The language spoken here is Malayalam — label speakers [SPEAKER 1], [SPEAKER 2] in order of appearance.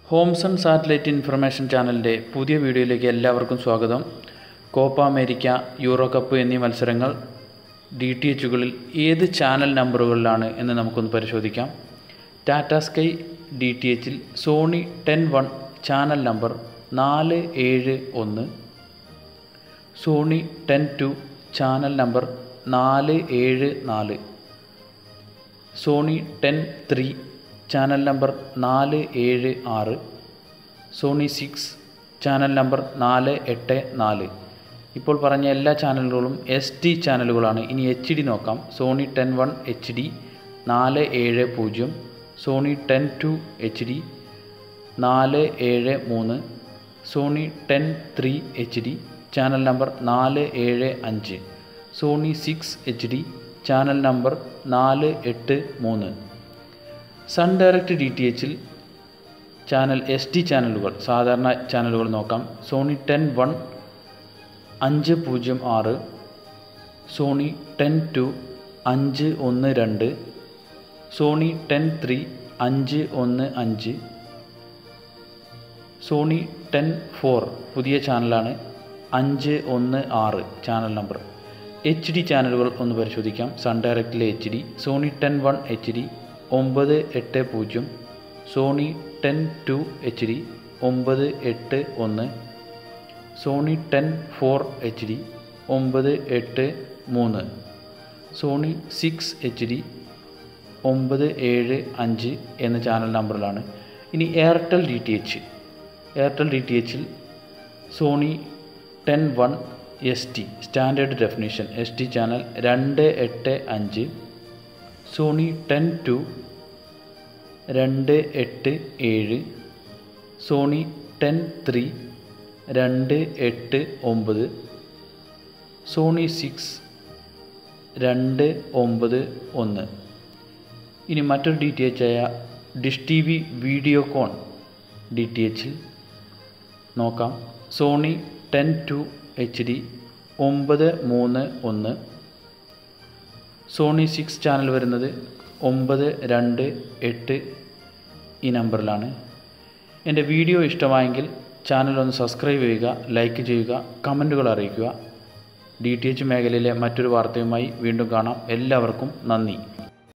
[SPEAKER 1] ഹോംസൺ സാറ്റലൈറ്റ് ഇൻഫർമേഷൻ ചാനലിൻ്റെ പുതിയ വീഡിയോയിലേക്ക് എല്ലാവർക്കും സ്വാഗതം കോപ്പ അമേരിക്ക യൂറോ കപ്പ് എന്നീ മത്സരങ്ങൾ ഡി ടി എച്ചുകളിൽ ഏത് ചാനൽ നമ്പറുകളിലാണ് എന്ന് നമുക്കൊന്ന് പരിശോധിക്കാം ടാറ്റ സ്കൈ ഡി ടി എച്ചിൽ Sony ten one channel number നാല് ഏഴ് ഒന്ന് Sony ten two channel number നാല് ഏഴ് നാല് Sony ten three channel number നാല് ഏഴ് ആറ് സോണി സിക്സ് ചാനൽ നമ്പർ നാല് എട്ട് നാല് ഇപ്പോൾ പറഞ്ഞ എല്ലാ ചാനലുകളും എസ് ടി ചാനലുകളാണ് ഇനി എച്ച് ഡി നോക്കാം Sony ten one H D നാല് ഏഴ് പൂജ്യം Sony ten two H D നാല് ഏഴ് മൂന്ന് Sony ten three H D channel number നാല് ഏഴ് അഞ്ച് Sony six H D channel number നാല് എട്ട് മൂന്ന് സൺ ഡയറക്റ്റ് ഡി ടി എച്ചിൽ ചാനൽ എസ് ടി ചാനലുകൾ സാധാരണ ചാനലുകൾ നോക്കാം സോണി ടെൻ വൺ അഞ്ച് പൂജ്യം ആറ് സോണി ടെൻ ടു അഞ്ച് ഒന്ന് രണ്ട് സോണി ടെൻ ത്രീ അഞ്ച് ഒന്ന് അഞ്ച് സോണി ടെൻ ഫോർ പുതിയ ചാനലാണ് അഞ്ച് ഒന്ന് ആറ് ചാനൽ നമ്പർ എച്ച് ഡി ചാനലുകൾ ഒന്ന് പരിശോധിക്കാം സൺ ഡയറക്റ്റിലെ H D Sony ten one H D ഒമ്പത് എട്ട് പൂജ്യം Sony ten two H D ഒമ്പത് എട്ട് ഒന്ന് Sony ten four H D ഒമ്പത് എട്ട് മൂന്ന് സോണി സിക്സ് എച്ച് ഡി ഒമ്പത് ഏഴ് അഞ്ച് എന്ന ചാനൽ നമ്പറിലാണ് ഇനി Airtel D T H Airtel D T എച്ചിൽ Sony ten one S T standard definition S T channel രണ്ട് എട്ട് അഞ്ച് സോണി ടെൻ ടു രണ്ട് എട്ട് ഏഴ് സോണി ടെൻ ത്രീ രണ്ട് എട്ട് ഒമ്പത് സോണി സിക്സ് രണ്ട് ഒമ്പത് ഒന്ന് ഇനി മറ്റൊരു ഡി ടി എച്ച് ആയ dish T V Videocon D T എച്ചിൽ നോക്കാം Sony ten two H D ഒമ്പത് മൂന്ന് ഒന്ന് സോണി സിക്സ് ചാനൽ വരുന്നത് ഒമ്പത് രണ്ട് എട്ട് ഈ നമ്പറിലാണ് എൻ്റെ വീഡിയോ ഇഷ്ടമായെങ്കിൽ ചാനൽ ഒന്ന് സബ്സ്ക്രൈബ് ചെയ്യുക ലൈക്ക് ചെയ്യുക കമൻറ്റുകൾ അറിയിക്കുക ഡി ടി എച്ച് മേഖലയിലെ മറ്റൊരു വാർത്തയുമായി വീണ്ടും കാണാം എല്ലാവർക്കും നന്ദി